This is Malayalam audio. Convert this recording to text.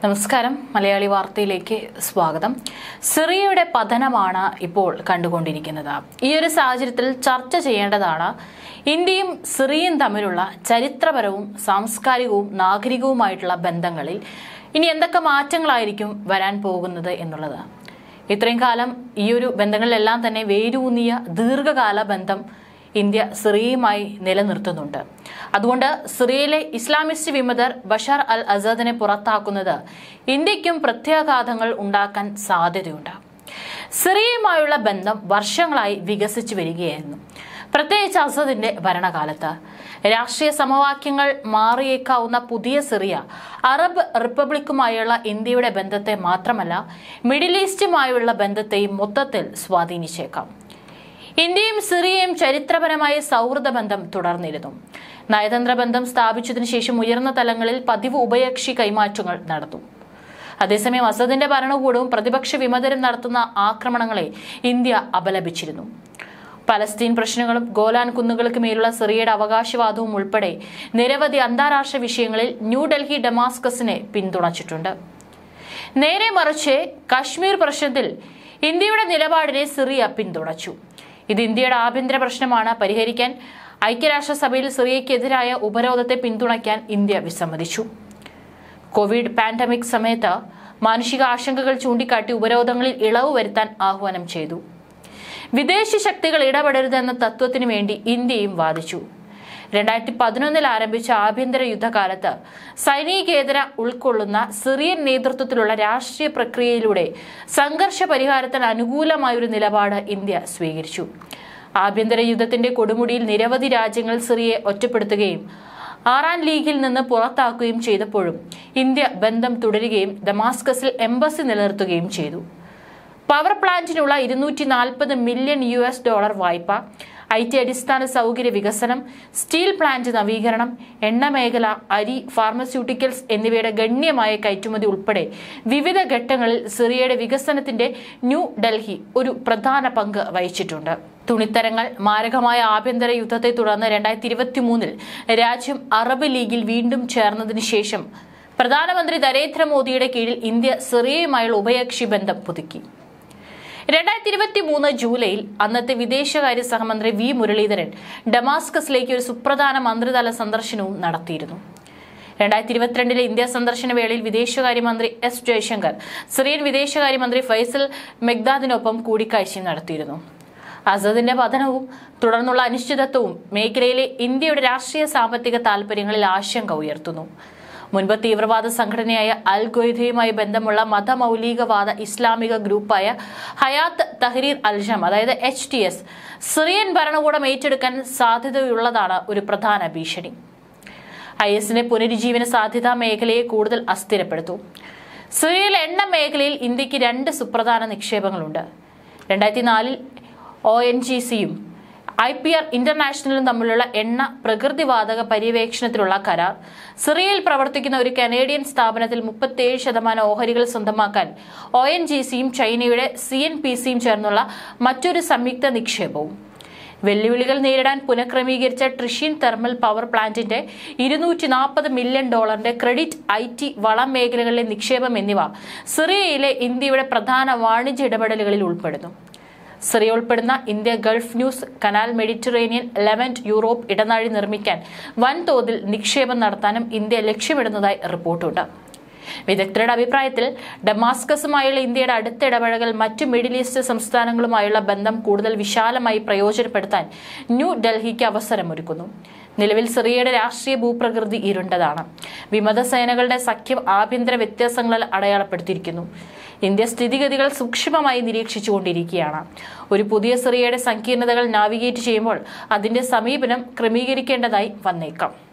നമസ്കാരം മലയാളി വാർത്തയിലേക്ക് സ്വാഗതം സിറിയയുടെ പതനമാണ് ഇപ്പോൾ കണ്ടുകൊണ്ടിരിക്കുന്നത് ഈ ഒരു സാഹചര്യത്തിൽ ചർച്ച ചെയ്യേണ്ടതാണ് ഇന്ത്യയും സിറിയയും തമ്മിലുള്ള ചരിത്രപരവും സാംസ്കാരികവും നാഗരികവുമായിട്ടുള്ള ബന്ധങ്ങളിൽ ഇനി എന്തൊക്കെ മാറ്റങ്ങളായിരിക്കും വരാൻ പോകുന്നത് എന്നുള്ളത് ഇത്രയും കാലം ഈ ഒരു ബന്ധങ്ങളിലെല്ലാം തന്നെ വേരൂന്നിയ ദീർഘകാല ബന്ധം ഇന്ത്യ സിറിയയുമായി നിലനിർത്തുന്നുണ്ട് അതുകൊണ്ട് സിറിയയിലെ ഇസ്ലാമിസ്റ്റ് വിമതർ ബഷാർ അൽ അസദിനെ പുറത്താക്കുന്നത് ഇന്ത്യക്കും പ്രത്യാഘാതങ്ങൾ ഉണ്ടാക്കാൻ സാധ്യതയുണ്ട് സിറിയയുമായുള്ള ബന്ധം വർഷങ്ങളായി വികസിച്ചു വരികയായിരുന്നു പ്രത്യേകിച്ച് അസദിന്റെ ഭരണകാലത്ത് രാഷ്ട്രീയ സമവാക്യങ്ങൾ മാറിയേക്കാവുന്ന പുതിയ സിറിയ അറബ് റിപ്പബ്ലിക്കുമായുള്ള ഇന്ത്യയുടെ ബന്ധത്തെ മാത്രമല്ല മിഡിൽ ഈസ്റ്റുമായുള്ള ബന്ധത്തെയും മൊത്തത്തിൽ സ്വാധീനിച്ചേക്കാം ഇന്ത്യയും സിറിയയും ചരിത്രപരമായ സൗഹൃദ ബന്ധം തുടർന്നിരുന്നു നയതന്ത്ര ബന്ധം സ്ഥാപിച്ചതിനു ശേഷം ഉയർന്ന തലങ്ങളിൽ പതിവ് ഉഭയകക്ഷി കൈമാറ്റങ്ങൾ നടന്നു അതേസമയം അസദിന്റെ ഭരണകൂടവും പ്രതിപക്ഷ വിമതരും നടത്തുന്ന ആക്രമണങ്ങളെ ഇന്ത്യ അപലപിച്ചിരുന്നു പലസ്തീൻ പ്രശ്നങ്ങളും ഗോലാൻ കുന്നുകൾക്ക് മേലുള്ള സിറിയയുടെ അവകാശവാദവും ഉൾപ്പെടെ നിരവധി അന്താരാഷ്ട്ര വിഷയങ്ങളിൽ ന്യൂഡൽഹി ഡമാസ്കസിനെ പിന്തുണച്ചിട്ടുണ്ട് നേരെ മറിച്ച് കശ്മീർ പ്രശ്നത്തിൽ ഇന്ത്യയുടെ നിലപാടിനെ സിറിയ പിന്തുണച്ചു ഇത് ഇന്ത്യയുടെ ആഭ്യന്തര പ്രശ്നമാണ് പരിഹരിക്കാൻ ഐക്യരാഷ്ട്രസഭയിൽ സിറിയയ്ക്കെതിരായ ഉപരോധത്തെ പിന്തുണയ്ക്കാൻ ഇന്ത്യ വിസമ്മതിച്ചു കോവിഡ് പാൻഡമിക് സമയത്ത് മാനുഷിക ആശങ്കകൾ ചൂണ്ടിക്കാട്ടി ഉപരോധങ്ങളിൽ ഇളവ് വരുത്താൻ ആഹ്വാനം ചെയ്തു വിദേശ ശക്തികൾ ഇടപെടരുതെന്ന തത്വത്തിനു വേണ്ടി ഇന്ത്യയും വാദിച്ചു രണ്ടായിരത്തി പതിനൊന്നിൽ ആരംഭിച്ച ആഭ്യന്തര യുദ്ധകാലത്ത് സൈനികേതര ഉൾക്കൊള്ളുന്ന സിറിയൻ നേതൃത്വത്തിലുള്ള രാഷ്ട്രീയ പ്രക്രിയയിലൂടെ സംഘർഷ പരിഹാരത്തിന് അനുകൂലമായ ഒരു നിലപാട് ഇന്ത്യ സ്വീകരിച്ചു ആഭ്യന്തര യുദ്ധത്തിന്റെ കൊടുമുടിയിൽ നിരവധി രാജ്യങ്ങൾ സിറിയയെ ഒറ്റപ്പെടുത്തുകയും ആറാം ലീഗിൽ നിന്ന് പുറത്താക്കുകയും ചെയ്തപ്പോഴും ഇന്ത്യ ബന്ധം തുടരുകയും ഡമാസ്കസിൽ എംബസി നിലനിർത്തുകയും ചെയ്തു പവർ പ്ലാന്റിനുള്ള ഇരുന്നൂറ്റി നാൽപ്പത് മില്യൺ യു എസ് ഡോളർ വായ്പ ഐ ടി അടിസ്ഥാന സൗകര്യ വികസനം സ്റ്റീൽ പ്ലാന്റ് നവീകരണം എണ്ണ മേഖല അരി ഫാർമസ്യൂട്ടിക്കൽസ് എന്നിവയുടെ ഗണ്യമായ കയറ്റുമതി ഉൾപ്പെടെ വിവിധ ഘട്ടങ്ങളിൽ സിറിയയുടെ വികസനത്തിന്റെ ന്യൂ ഡൽഹി ഒരു പ്രധാന പങ്ക് വഹിച്ചിട്ടുണ്ട് തുണിത്തരങ്ങൾ മാരകമായ ആഭ്യന്തര യുദ്ധത്തെ തുടർന്ന് രണ്ടായിരത്തി ഇരുപത്തി മൂന്നിൽ രാജ്യം അറബ് ലീഗിൽ വീണ്ടും ചേർന്നതിന് ശേഷം പ്രധാനമന്ത്രി നരേന്ദ്രമോദിയുടെ കീഴിൽ ഇന്ത്യ സിറിയയുമായുള്ള ഉഭയകക്ഷി ബന്ധം പുതുക്കി രണ്ടായിരത്തി ഇരുപത്തി മൂന്ന് ജൂലൈയിൽ അന്നത്തെ വിദേശകാര്യ സഹമന്ത്രി വി മുരളീധരൻ ഡമാസ്കസിലേക്ക് ഒരു സുപ്രധാന മന്ത്രിതല സന്ദർശനവും നടത്തിയിരുന്നു രണ്ടായിരത്തി ഇരുപത്തിരണ്ടിലെ ഇന്ത്യ സന്ദർശന വേളയിൽ വിദേശകാര്യമന്ത്രി എസ് ജയശങ്കർ സിറിയൻ വിദേശകാര്യമന്ത്രി ഫൈസൽ മെഗ്ദാദിനൊപ്പം കൂടിക്കാഴ്ചയും നടത്തിയിരുന്നു അസദിന്റെ പതനവും തുടർന്നുള്ള അനിശ്ചിതത്വവും മേഖലയിലെ ഇന്ത്യയുടെ രാഷ്ട്രീയ സാമ്പത്തിക താൽപര്യങ്ങളിൽ ആശങ്ക ഉയർത്തുന്നു മുൻപ് തീവ്രവാദ സംഘടനയായ അൽ ഖ്വയ്ദയുമായി ബന്ധമുള്ള മതമൗലികവാദ ഇസ്ലാമിക ഗ്രൂപ്പായ ഹയാത്ത് തഹരീർ അൽജം അതായത് എച്ച് ടി എസ് സിറിയൻ ഭരണകൂടം ഏറ്റെടുക്കാൻ സാധ്യതയുള്ളതാണ് ഒരു പ്രധാന ഭീഷണി ഐ എസിന്റെ പുനരുജ്ജീവന സാധ്യതാ മേഖലയെ കൂടുതൽ അസ്ഥിരപ്പെടുത്തും സിറിയയിലെ എണ്ണ മേഖലയിൽ ഇന്ത്യക്ക് രണ്ട് സുപ്രധാന നിക്ഷേപങ്ങളുണ്ട് രണ്ടായിരത്തി നാലിൽ ഒ എൻ ജി സിയും ഐ പി ആർ ഇന്റർനാഷണലും തമ്മിലുള്ള എണ്ണ പ്രകൃതിവാതക പര്യവേക്ഷണത്തിലുള്ള കരാർ സിറിയയിൽ പ്രവർത്തിക്കുന്ന ഒരു കനേഡിയൻ സ്ഥാപനത്തിൽ മുപ്പത്തേഴ് ശതമാനം ഓഹരികൾ സ്വന്തമാക്കാൻ ഒ എൻ ജി സിയും ചൈനയുടെ സി എൻ പി സിയും ചേർന്നുള്ള മറ്റൊരു സംയുക്ത നിക്ഷേപവും വെല്ലുവിളികൾ നേരിടാൻ പുനഃക്രമീകരിച്ച ട്രിഷ്യൻ തെർമൽ പവർ പ്ലാന്റിന്റെ ഇരുന്നൂറ്റി നാൽപ്പത് മില്യൺ ഡോളറിന്റെ ക്രെഡിറ്റ് ഐ ടി വളം മേഖലകളിലെ നിക്ഷേപം എന്നിവ സിറിയയിലെ ഇന്ത്യയുടെ പ്രധാന വാണിജ്യ ഇടപെടലുകളിൽ ഉൾപ്പെടുന്നു സിറിയ ഉൾപ്പെടുന്ന India Gulf news canal Mediterranean Levant Europe ഇടനാഴി നിർമ്മിക്കാൻ വൻതോതിൽ നിക്ഷേപം നടത്താനും ഇന്ത്യ ലക്ഷ്യമിടുന്നതായി റിപ്പോർട്ടുണ്ട് വിദഗ്ധരുടെ അഭിപ്രായത്തിൽ ഡമാസ്കസുമായുള്ള ഇന്ത്യയുടെ അടുത്ത ഇടപഴകൽ മറ്റു മിഡിൽ ഈസ്റ്റ് സംസ്ഥാനങ്ങളുമായുള്ള ബന്ധം കൂടുതൽ വിശാലമായി പ്രയോജനപ്പെടുത്താൻ ന്യൂ ഡൽഹിക്ക് അവസരമൊരുക്കുന്നു നിലവിൽ സിറിയയുടെ രാഷ്ട്രീയ ഭൂപ്രകൃതി ഇരുണ്ടതാണ് വിമത സേനകളുടെ സഖ്യം ആഭ്യന്തര വ്യത്യാസങ്ങളിൽ അടയാളപ്പെടുത്തിയിരിക്കുന്നു ഇന്ത്യ സ്ഥിതിഗതികൾ സൂക്ഷ്മമായി നിരീക്ഷിച്ചുകൊണ്ടിരിക്കുകയാണ് ഒരു പുതിയ സിറിയയുടെ സങ്കീർണതകൾ നാവിഗേറ്റ് ചെയ്യുമ്പോൾ അതിന്റെ സമീപനം ക്രമീകരിക്കേണ്ടതായി വന്നേക്കാം